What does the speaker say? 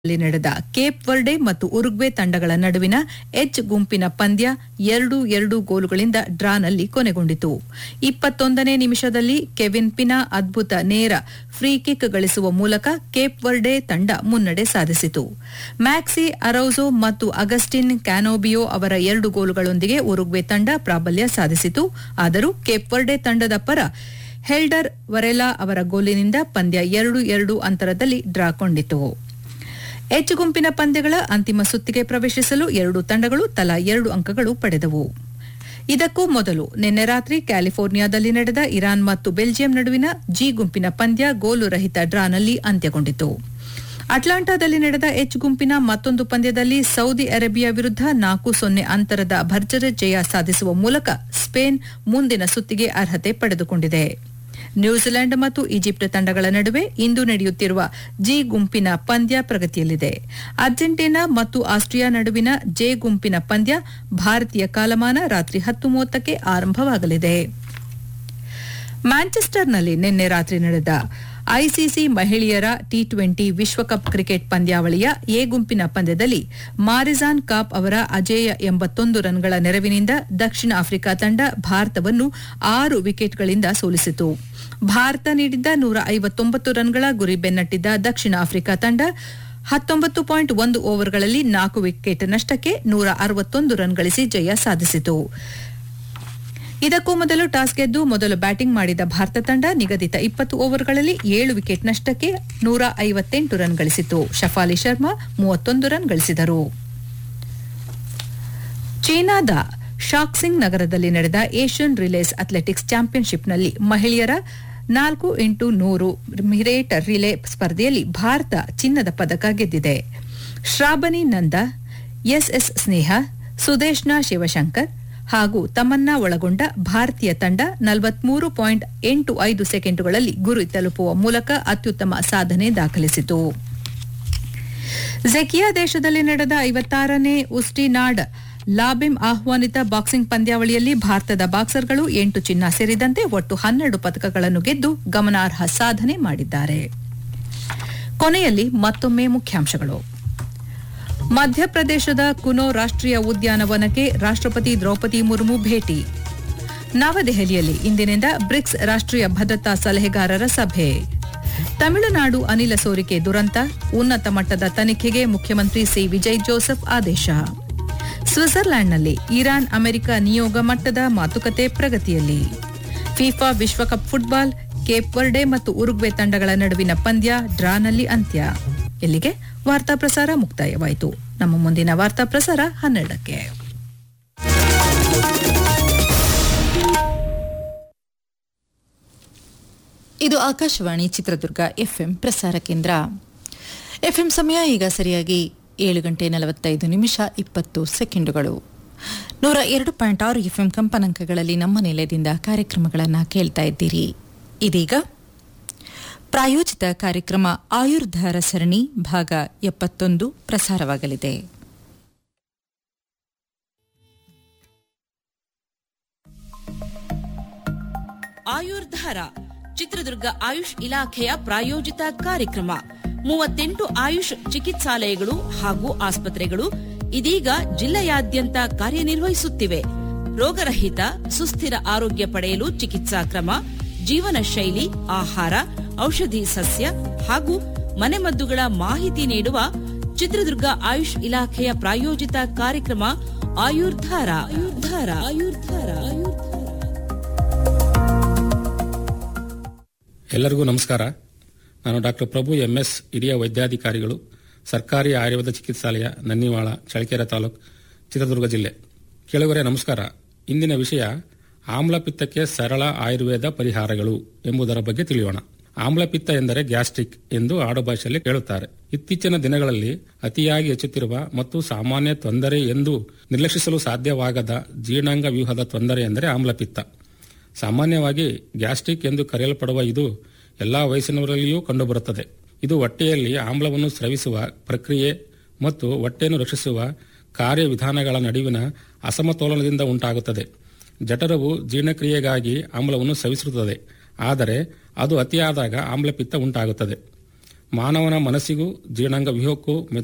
ಲ್ಲಿ ನಡೆದ Cape Verde ಮತ್ತು ಉರುಗ್ವೆ ತಂಡಗಳ ನಡುವಿನ ಎಚ್ ಗುಂಪಿನ ಪಂದ್ಯ ಎರಡು ಎರಡು ಗೋಲುಗಳಿಂದ ಡ್ರಾನಲ್ಲಿ ಕೊನೆಗೊಂಡಿತು ಇಪ್ಪತ್ತೊಂದನೇ ನಿಮಿಷದಲ್ಲಿ ಕೆವಿನ್ ಪಿನಾ ಅದ್ಭುತ ನೇರ ಫ್ರೀ ಕಿಕ್ ಗಳಿಸುವ ಮೂಲಕ ಕೇಪ್ ವರ್ಡೆ ತಂಡ ಮುನ್ನಡೆ ಸಾಧಿಸಿತು ಮ್ಯಾಕ್ಸಿ ಅರೌಜೋ ಮತ್ತು ಅಗಸ್ಟಿನ್ ಕ್ಯಾನೋಬಿಯೋ ಅವರ ಎರಡು ಗೋಲುಗಳೊಂದಿಗೆ ಉರುಗ್ವೆ ತಂಡ ಪ್ರಾಬಲ್ಯ ಸಾಧಿಸಿತು ಆದರೂ ಕೇಪ್ ವರ್ಡೆ ತಂಡದ ಪರ ಹೆಲ್ಡರ್ ವರೆಲಾ ಅವರ ಗೋಲಿನಿಂದ ಪಂದ್ಯ ಎರಡು ಎರಡು ಅಂತರದಲ್ಲಿ ಡ್ರಾ ಕೊಂಡಿತು ಎಚ್ ಗುಂಪಿನ ಪಂದ್ಯಗಳ ಅಂತಿಮ ಸುತ್ತಿಗೆ ಪ್ರವೇಶಿಸಲು ಎರಡು ತಂಡಗಳು ತಲಾ ಎರಡು ಅಂಕಗಳು ಪಡೆದವು ಇದಕ್ಕೂ ಮೊದಲು ನಿನ್ನೆ ರಾತ್ರಿ ಕ್ಯಾಲಿಫೋರ್ನಿಯಾದಲ್ಲಿ ನಡೆದ ಇರಾನ್ ಮತ್ತು ಬೆಲ್ಜಿಯಂ ನಡುವಿನ ಜಿ ಗುಂಪಿನ ಪಂದ್ಯ ಗೋಲು ರಹಿತ ಡ್ರಾನಲ್ಲಿ ಅಂತ್ಯಗೊಂಡಿತು ಅಟ್ಲಾಂಟಾದಲ್ಲಿ ನಡೆದ ಎಚ್ ಗುಂಪಿನ ಮತ್ತೊಂದು ಪಂದ್ಯದಲ್ಲಿ ಸೌದಿ ಅರೇಬಿಯಾ ವಿರುದ್ಧ ನಾಲ್ಕು ಸೊನ್ನೆ ಅಂತರದ ಭರ್ಜರಿ ಜಯ ಸಾಧಿಸುವ ಮೂಲಕ ಸ್ಪೇನ್ ಮುಂದಿನ ಸುತ್ತಿಗೆ ಅರ್ಹತೆ ಪಡೆದುಕೊಂಡಿದೆ ನ್ಯೂಜಿಲೆಂಡ್ ಮತ್ತು ಈಜಿಪ್ಟ್ ತಂಡಗಳ ನಡುವೆ ಇಂದು ನಡೆಯುತ್ತಿರುವ ಜಿ ಗುಂಪಿನ ಪಂದ್ಯ ಪ್ರಗತಿಯಲ್ಲಿದೆ ಅರ್ಜೆಂಟೀನಾ ಮತ್ತು ಆಸ್ಟ್ರಿಯಾ ನಡುವಿನ ಜೆ ಗುಂಪಿನ ಪಂದ್ಯ ಭಾರತೀಯ ಕಾಲಮಾನ ರಾತ್ರಿ ಹತ್ತು ಮೂವತ್ತಕ್ಕೆ ಆರಂಭವಾಗಲಿದೆ ಮ್ಯಾಂಚೆಸ್ಟರ್ನಲ್ಲಿ ನಿನ್ನೆ ರಾತ್ರಿ ನಡೆದ ಐಸಿಸಿ ಮಹಿಳೆಯರ ಟಿ ಟ್ವೆಂಟಿ ವಿಶ್ವಕಪ್ ಕ್ರಿಕೆಟ್ ಪಂದ್ಯಾವಳಿಯ ಎ ಗುಂಪಿನ ಪಂದ್ಯದಲ್ಲಿ ಮಾರಿಜಾನ್ ಕಾಪ್ ಅವರ ಅಜೇಯ ಎಂಬತ್ತೊಂದು ರನ್ಗಳ ನೆರವಿನಿಂದ ದಕ್ಷಿಣ ಆಫ್ರಿಕಾ ತಂಡ ಭಾರತವನ್ನು ಆರು ವಿಕೆಟ್ಗಳಿಂದ ಸೋಲಿಸಿತು ಭಾರತ ನೀಡಿದ್ದ ನೂರ ಐವತ್ತೊಂಬತ್ತು ರನ್ಗಳ ಗುರಿ ಬೆನ್ನಟ್ಟಿದ್ದ ದಕ್ಷಿಣ ಆಫ್ರಿಕಾ ತಂಡ ಹತ್ತೊಂಬತ್ತು ಪಾಯಿಂಟ್ ಒಂದು ಓವರ್ಗಳಲ್ಲಿ ನಾಲ್ಕು ವಿಕೆಟ್ ನಷ್ಟಕ್ಕೆ ನೂರ ಅರವತ್ತೊಂದು ರನ್ ಗಳಿಸಿ ಜಯ ಸಾಧಿಸಿತು ಇದಕ್ಕೂ ಮೊದಲು ಟಾಸ್ ಗೆದ್ದು ಮೊದಲು ಬ್ಯಾಟಿಂಗ್ ಮಾಡಿದ ಭಾರತ ತಂಡ ನಿಗದಿತ ಇಪ್ಪತ್ತು ಓವರ್ಗಳಲ್ಲಿ ಏಳು ವಿಕೆಟ್ ನಷ್ಟಕ್ಕೆ ನೂರ ಐವತ್ತೆಂಟು ರನ್ ಗಳಿಸಿತು ಶಫಾಲಿ ಶರ್ಮಾ ಮೂವತ್ತೊಂದು ರನ್ ಗಳಿಸಿದರು ಚೀನಾದ ಶಾಕ್ಸಿಂಗ್ ನಗರದಲ್ಲಿ ನಡೆದ ಏಷ್ಯನ್ ರಿಲೇಸ್ ಅಥ್ಲೆಟಿಕ್ಸ್ ಚಾಂಪಿಯನ್ಶಿಪ್ನಲ್ಲಿ ಮಹಿಳೆಯರ ನಾಲ್ಕು ಇಂಟು ನೂರು ಮಿರೇಟ್ ರಿಲೇ ಸ್ಪರ್ಧೆಯಲ್ಲಿ ಭಾರತ ಚಿನ್ನದ ಪದಕ ಗೆದ್ದಿದೆ ಶ್ರಾಬನಿ ನಂದ ಎಸ್ಎಸ್ ಸ್ನೇಹ ಸುದೇಶ್ನಾ ಶಿವಶಂಕರ್ ಹಾಗೂ ತಮ್ಮನ್ನ ಒಳಗೊಂಡ ಭಾರತೀಯ ತಂಡ ನಲವತ್ಮೂರು ಪಾಯಿಂಟ್ ಎಂಟು ಐದು ಸೆಕೆಂಡುಗಳಲ್ಲಿ ಗುರಿ ತಲುಪುವ ಮೂಲಕ ಅತ್ಯುತ್ತಮ ಸಾಧನೆ ದಾಖಲಿಸಿತು ಝೆಕಿಯಾ ದೇಶದಲ್ಲಿ ನಡೆದ ಐವತ್ತಾರನೇ ಉಸ್ಟಿನಾಡ್ ಲಾಬಿಮ್ ಆಹ್ವಾನಿತ ಬಾಕ್ಸಿಂಗ್ ಪಂದ್ಯಾವಳಿಯಲ್ಲಿ ಭಾರತದ ಬಾಕ್ಸರ್ಗಳು ಎಂಟು ಚಿನ್ನ ಸೇರಿದಂತೆ ಒಟ್ಟು ಹನ್ನೆರಡು ಪದಕಗಳನ್ನು ಗೆದ್ದು ಗಮನಾರ್ಹ ಸಾಧನೆ ಮಾಡಿದ್ದಾರೆ ಕೊನೆಯಲ್ಲಿ ಮತ್ತೊಮ್ಮೆ ಮುಖ್ಯಾಂಶಗಳು ಮಧ್ಯಪ್ರದೇಶದ ಕುನೋ ರಾಷ್ಟ್ರೀಯ ಉದ್ಯಾನವನಕ್ಕೆ ರಾಷ್ಟ್ರಪತಿ ದ್ರೌಪದಿ ಮುರ್ಮು ಭೇಟಿ ನವದೆಹಲಿಯಲ್ಲಿ ಇಂದಿನಿಂದ ಬ್ರಿಕ್ಸ್ ರಾಷ್ಟ್ರೀಯ ಭದ್ರತಾ ಸಲಹೆಗಾರರ ಸಭೆ ತಮಿಳುನಾಡು ಅನಿಲ ಸೋರಿಕೆ ದುರಂತ ಉನ್ನತ ಮಟ್ಟದ ತನಿಖೆಗೆ ಮುಖ್ಯಮಂತ್ರಿ ಸಿ ವಿಜಯ್ ಜೋಸೆಫ್ ಆದೇಶ ಸ್ವಿಟ್ಜರ್ಲ್ಯಾಂಡ್ನಲ್ಲಿ ಇರಾನ್ ಅಮೆರಿಕ ನಿಯೋಗ ಮಟ್ಟದ ಮಾತುಕತೆ ಪ್ರಗತಿಯಲ್ಲಿ ಫಿಫಾ ವಿಶ್ವಕಪ್ ಫುಟ್ಬಾಲ್ ಕೇಪ್ ವರ್ಡೆ ಮತ್ತು ಉರುಗ್ವೆ ತಂಡಗಳ ನಡುವಿನ ಪಂದ್ಯ ಡ್ರಾನಲ್ಲಿ ಅಂತ್ಯ ಇಲ್ಲಿಗೆ ವಾರ್ತಾ ಪ್ರಸಾರ ಮುಕ್ತಾಯವಾಯಿತು ನಮ್ಮ ಮುಂದಿನ ವಾರ್ತಾ ಪ್ರಸಾರ ಹನ್ನೆರಡಕ್ಕೆ ಇದು ಆಕಾಶವಾಣಿ ಚಿತ್ರದುರ್ಗ ಎಫ್ಎಂ ಪ್ರಸಾರ ಕೇಂದ್ರ ಎಫ್ಎಂ ಸಮಯ ಈಗ ಸರಿಯಾಗಿ ಏಳು ಗಂಟೆ ನಲವತ್ತೈದು ನಿಮಿಷ ಇಪ್ಪತ್ತು ಸೆಕೆಂಡುಗಳು ನೂರ ಎರಡು ಪಾಯಿಂಟ್ ಆರು ಎಫ್ಎಂ ಕಂಪನಾಂಕಗಳಲ್ಲಿ ನಮ್ಮ ನಿಲಯದಿಂದ ಕಾರ್ಯಕ್ರಮಗಳನ್ನು ಕೇಳ್ತಾ ಇದ್ದೀರಿ ಇದೀಗ ಪ್ರಾಯೋಜಿತ ಕಾರ್ಯಕ್ರಮ ಆಯುರ್ಧಾರ ಸರಣಿ ಭಾಗ ಎಪ್ಪತ್ತೊಂದು ಪ್ರಸಾರವಾಗಲಿದೆ ಆಯುರ್ಧಾರ ಚಿತ್ರದುರ್ಗ ಆಯುಷ್ ಇಲಾಖೆಯ ಪ್ರಾಯೋಜಿತ ಕಾರ್ಯಕ್ರಮ ಮೂವತ್ತೆಂಟು ಆಯುಷ್ ಚಿಕಿತ್ಸಾಲಯಗಳು ಹಾಗೂ ಆಸ್ಪತ್ರೆಗಳು ಇದೀಗ ಜಿಲ್ಲೆಯಾದ್ಯಂತ ಕಾರ್ಯನಿರ್ವಹಿಸುತ್ತಿವೆ ರೋಗರಹಿತ ಸುಸ್ಥಿರ ಆರೋಗ್ಯ ಪಡೆಯಲು ಚಿಕಿತ್ಸಾ ಕ್ರಮ ಜೀವನ ಶೈಲಿ ಆಹಾರ ಔಷಧಿ ಸಸ್ಯ ಹಾಗೂ ಮನೆಮದ್ದುಗಳ ಮಾಹಿತಿ ನೀಡುವ ಚಿತ್ರದುರ್ಗ ಆಯುಷ್ ಇಲಾಖೆಯ ಪ್ರಾಯೋಜಿತ ಕಾರ್ಯಕ್ರಮ ಆಯುರ್ಧಾರ ಆಯುರ್ಧಾರ ಆಯುರ್ಧಾರ ಆಯುರ್ಧಾರ ಎಲ್ಲರಿಗೂ ನಮಸ್ಕಾರ ನಾನು ಡಾಕ್ಟರ್ ಪ್ರಭು ಎಂಎಸ್ ಹಿರಿಯ ವೈದ್ಯಾಧಿಕಾರಿಗಳು ಸರ್ಕಾರಿ ಆಯುರ್ವೇದ ಚಿಕಿತ್ಸಾಲಯ ನನ್ನಿವಾಳ ಚಳ್ಳಕೆರೆ ತಾಲೂಕು ಚಿತ್ರದುರ್ಗ ಜಿಲ್ಲೆ ಕೆಳಗರೆ ನಮಸ್ಕಾರ ಇಂದಿನ ವಿಷಯ ಆಮ್ಲಪಿತ್ತಕ್ಕೆ ಸರಳ ಆಯುರ್ವೇದ ಪರಿಹಾರಗಳು ಎಂಬುದರ ಬಗ್ಗೆ ತಿಳಿಯೋಣ ಆಮ್ಲಪಿತ್ತ ಎಂದರೆ ಗ್ಯಾಸ್ಟ್ರಿಕ್ ಎಂದು ಆಡುಭಾಷೆಯಲ್ಲಿ ಕೇಳುತ್ತಾರೆ ಇತ್ತೀಚಿನ ದಿನಗಳಲ್ಲಿ ಅತಿಯಾಗಿ ಹೆಚ್ಚುತ್ತಿರುವ ಮತ್ತು ಸಾಮಾನ್ಯ ತೊಂದರೆ ಎಂದು ನಿರ್ಲಕ್ಷಿಸಲು ಸಾಧ್ಯವಾಗದ ಜೀರ್ಣಾಂಗ ವ್ಯೂಹದ ತೊಂದರೆ ಎಂದರೆ ಆಮ್ಲಪಿತ್ತ ಸಾಮಾನ್ಯವಾಗಿ ಗ್ಯಾಸ್ಟ್ರಿಕ್ ಎಂದು ಕರೆಯಲ್ಪಡುವ ಇದು ಎಲ್ಲಾ ವಯಸ್ಸಿನವರಲ್ಲಿಯೂ ಕಂಡುಬರುತ್ತದೆ ಇದು ಹೊಟ್ಟೆಯಲ್ಲಿ ಆಮ್ಲವನ್ನು ಸ್ರವಿಸುವ ಪ್ರಕ್ರಿಯೆ ಮತ್ತು ಹೊಟ್ಟೆಯನ್ನು ರಕ್ಷಿಸುವ ಕಾರ್ಯವಿಧಾನಗಳ ನಡುವಿನ ಅಸಮತೋಲನದಿಂದ ಉಂಟಾಗುತ್ತದೆ ಜಠರವು ಜೀರ್ಣಕ್ರಿಯೆಗಾಗಿ ಆಮ್ಲವನ್ನು ಸ್ರವಿಸುತ್ತದೆ ಆದರೆ ಅದು ಅತಿಯಾದಾಗ ಆಮ್ಲಪಿತ್ತ ಉಂಟಾಗುತ್ತದೆ ಮಾನವನ ಮನಸ್ಸಿಗೂ ಜೀರ್ಣಾಂಗ ವ್ಯೂಹಕ್ಕೂ